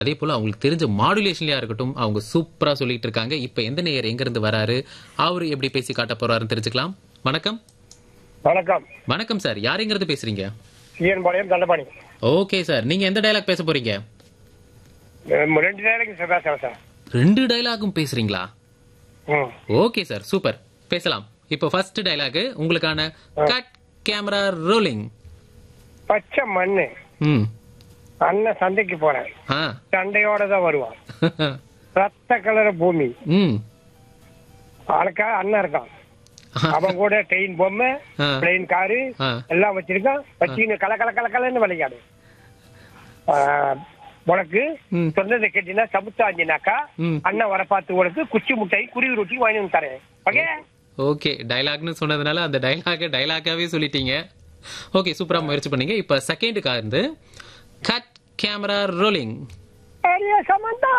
அதே போல அவங்களுக்கு தெரிஞ்ச மாடுலேஷன்லயா இருக்கட்டும் அவங்க சூப்பரா சொல்லிட்டு இருக்காங்க இப்ப எந்த நேயர் எங்க இருந்து வராரு அவரு எப்படி பேசி காட்ட போறாருன்னு தெரிஞ்சுக்கலாம் வணக்கம் வணக்கம் வணக்கம் சார் யாருங்கிறது பேசுறீங்க CN Palayam Dhandapani okay sir நீங்க எந்த டயலாக் பேச போறீங்க அஹ் ரெண்டு நேரம் பேசுறேன் சார் ரெண்டு டயலாகும் பேசுறீங்களா ம் ஓகே சார் சூப்பர் பேசலாம் இப்போ ஃபர்ஸ்ட் டயலாக் உங்களுக்கான கட் கேமரா ரோலிங் பச்சை மண்ணு ம் அண்ணன் சந்தைக்கு போறேன் ஆ சண்டையோட தான் வருவான் ரத்த கலர பூமி ம் அதுக்கா அண்ணன் இருக்கான் அவன் கூட ட்ரெயின் பொம்மை ஆ. பிளெயின் காரு ஆ. எல்லாம் வச்சிருக்கான் வச்சுன்னு கல கல கல கலன்னு விளையாடு ஆ, உனக்கு ம். சொன்னதை கேட்டீங்கன்னா சமுத்தாஞ்சினாக்கா ம். அண்ணன் வர பார்த்து உனக்கு குச்சி முட்டை குருவி ரொட்டி வாங்கி வந்து தரேன் ஓகே ஓகே டயலாக்னு சொன்னதுனால அந்த டயலாக டயலாக்காவே சொல்லிட்டீங்க ஓகே சூப்பரா முயற்சி பண்ணீங்க இப்போ செகண்டுக்கா இருந்து கட் கேமரா ரோலிங் அரிய சமந்தா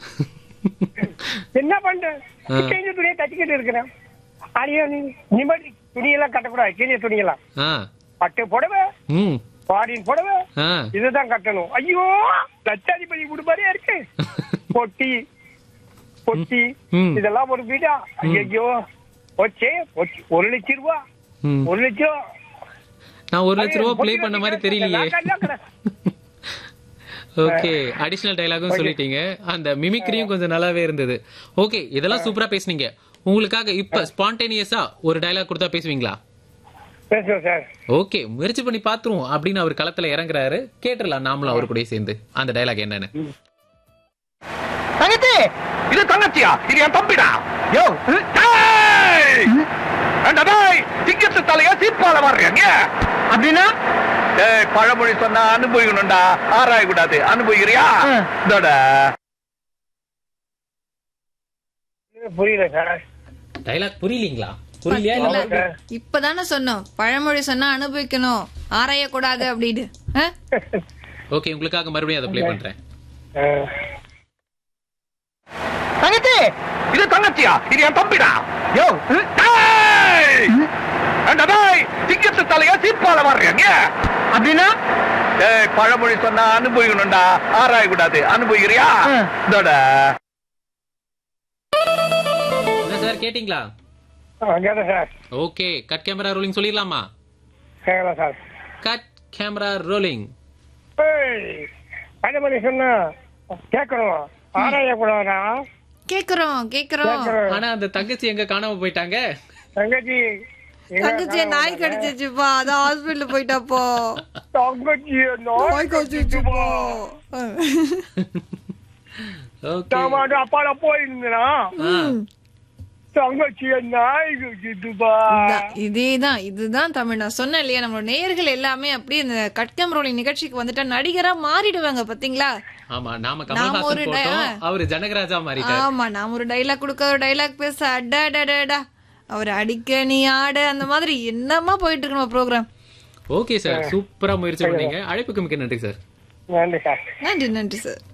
என்ன பண்ற ஆ. கிழிஞ்ச துணியை தச்சுக்கிட்டு இருக்கிறேன் அரியோ நீ நிம்மதி துணியெல்லாம் கட்டக்கூடாது கிழிஞ்ச துணியெல்லாம் ஆ பட்டு புடவை ம் பாடின் புடவை ஆ இதுதான் கட்டணும் ஐயோ லட்சாதிபதி குடும்பாரே இருக்கு பொட்டி பொட்டி ம். இதெல்லாம் ஒரு வீடா ஐயோ போச்சே போச்சு. ஒரு லட்சம் ரூபா ம் ஒரு லட்சம் நான் ஒரு லட்ச ரூபா ப்ளே பொட்டி பண்ண மாதிரி வச்சுக்கிட்டு தெரியலையே நான் கண்டாக்குறேன். ஓகே அடிஷனல் டயலாகும் சொல்லிட்டீங்க அந்த மிமிக்ரியும் கொஞ்சம் நல்லாவே இருந்தது ஓகே இதெல்லாம் சூப்பரா பேசுனீங்க உங்களுக்காக இப்ப ஸ்பான்டேனியஸா ஒரு டயலாக் கொடுத்தா பேசுவீங்களா பேசுவோம் சார் ஓகே முயற்சி பண்ணி பாத்துருவோம் அப்படின்னு அவர் களத்துல இறங்குறாரு கேட்டுடலாம் நாமளும் அவர் கூட சேர்ந்து அந்த டயலாக் என்னன்னு தங்கச்சி இது தங்கச்சியா இது என் தம்பிடா யோ திங்கத்து தலைய சீப்பால வர்றீங்க அப்படின்னா ஏய் பழமொழி சொன்னா அனுபவிக்கணும்டா ஆராய கூடாது அனுபவிக்கிறியா இதோட புரியல சார் டயலாக் புரியலீங்களா புரியலையா இல்ல ஆமா. இப்பதானே சொன்னோம் பழமொழி சொன்னா அனுபவிக்கணும் ஆராயக்கூடாது அப்படின்னு ஆ? ஓகே உங்களுக்காக மறுபடியும் அதை ப்ளே பண்றேன் அஹ், தங்கச்சி இது தங்கச்சியா இது என் தம்பிடா யோ திங்கத்து தலைய சீப்பால வர்றீங்க அப்படின்னா ஏய் பழமொழி சொன்னா அனுபவிக்கணும்டா ஆராய கூடாது அனுபவிக்கிறியா இதோட என்ன சார் கேட்டிங்களா கேட்டேன் sir okay cut camera rolling சொல்லிடலாமா கேட்கலாம் சார் கட் கேமரா ரோலிங் ஏய், பழமொழி சொன்னா கேட்கணும் ஆராய கூடாதா கேக்குறோம் கேக்குறோம் கேட்கணும் ஆனா அந்த தங்கச்சி எங்க காணாம போயிட்டாங்க தங்கச்சி எங்க தங்கச்சிய நாய் கடிச்சிச்சுப்பா அதான் ஹாஸ்பிட்டல் போயிட்டாப்போ தங்கச்சி நாய் கடிச்சிச்சுப்பா ஓகே அப்பால போயிருந்தா தங்கச்சி நாய் கடிச்சிட்டுப்பா இதான், இதேதான் இதுதான் தமிழ் நான் சொன்னேன் இல்லையா நம்மளோட நேயர்கள் எல்லாமே அப்படியே இந்த கட்கம் ரோலிங் நிகழ்ச்சிக்கு வந்துட்டா நடிகரா மாறிடுவாங்க பாத்தீங்களா ஆமா நாம நாம ஒரு கமல்ஹாசன் டய- போட்டோம் அவரு ஜனகராஜா மாறிட்டார் ஆமா நாம ஒரு டைலாக் கொடுக்க ஒரு டைலாக் பேச அடடடடா அவர் அடிக்க நீ ஆட அந்த மாதிரி என்னமா போயிட்டு இருக்கு நம்ம ப்ரோக்ராம் ஓகே சார் சூப்பரா முயற்சி பண்ணீங்க அழைப்புக்கு மிக்க நன்றி சார் நன்றி சார் நன்றி நன்றி சார்